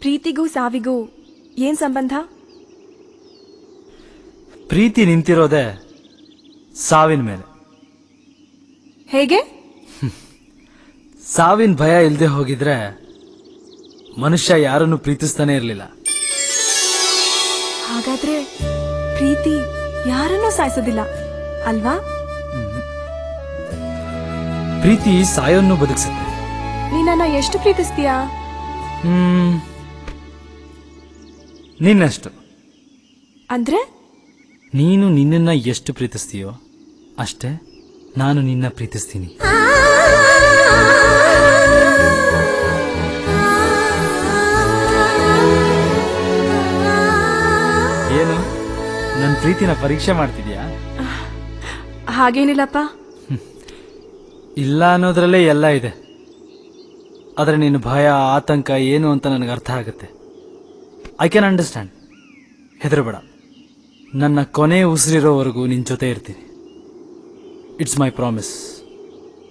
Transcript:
ಪ್ರೀತಿಗೂ ಸಾವಿಗೂ ಏನ್ ಸಂಬಂಧ ಪ್ರೀತಿ ನಿಂತಿರೋದೇ ಸಾವಿನ ಮೇಲೆ ಹೇಗೆ ಸಾವಿನ ಭಯ ಇಲ್ಲದೆ ಹೋಗಿದ್ರೆ ಮನುಷ್ಯ ಯಾರನ್ನು ಪ್ರೀತಿಸ್ತಾನೆ ಇರಲಿಲ್ಲ ಹಾಗಾದ್ರೆ ಪ್ರೀತಿ ಯಾರನ್ನೂ ಸಾಯಿಸೋದಿಲ್ಲ ಅಲ್ವಾ ಪ್ರೀತಿ ಸಾಯೋನ್ನು ಬದುಕಿಸುತ್ತೆ ನೀನನ್ನ ಎಷ್ಟು ಪ್ರೀತಿಸ್ತೀಯಾ ಹ್ಮ್ ನಿನ್ನಷ್ಟು ಅಂದ್ರೆ ನೀನು ನಿನ್ನನ್ನ ಎಷ್ಟು ಪ್ರೀತಿಸ್ತೀಯೋ ಅಷ್ಟೇ ನಾನು ನಿನ್ನ ಪ್ರೀತಿಸ್ತೀನಿ ಏನು ನನ್ನ ಪ್ರೀತಿನ ಪರೀಕ್ಷೆ ಮಾಡ್ತಿದ್ಯಾ ಹಾಗೇನಿಲ್ಲಪ್ಪ ಇಲ್ಲ ಅನ್ನೋದ್ರಲ್ಲೇ ಎಲ್ಲ ಇದೆ ಆದರೆ ನಿನ್ನ ಭಯ ಆತಂಕ ಏನು ಅಂತ ನನಗೆ ಅರ್ಥ ಆಗುತ್ತೆ ಐ ಕ್ಯಾನ್ ಅಂಡರ್ಸ್ಟ್ಯಾಂಡ್ ಹೆದರಬೇಡ ನನ್ನ ಕೊನೆ ಉಸಿರಿರೋವರೆಗೂ ನಿನ್ನ ಜೊತೆ ಇರ್ತೀನಿ ಇಟ್ಸ್ ಮೈ ಪ್ರಾಮಿಸ್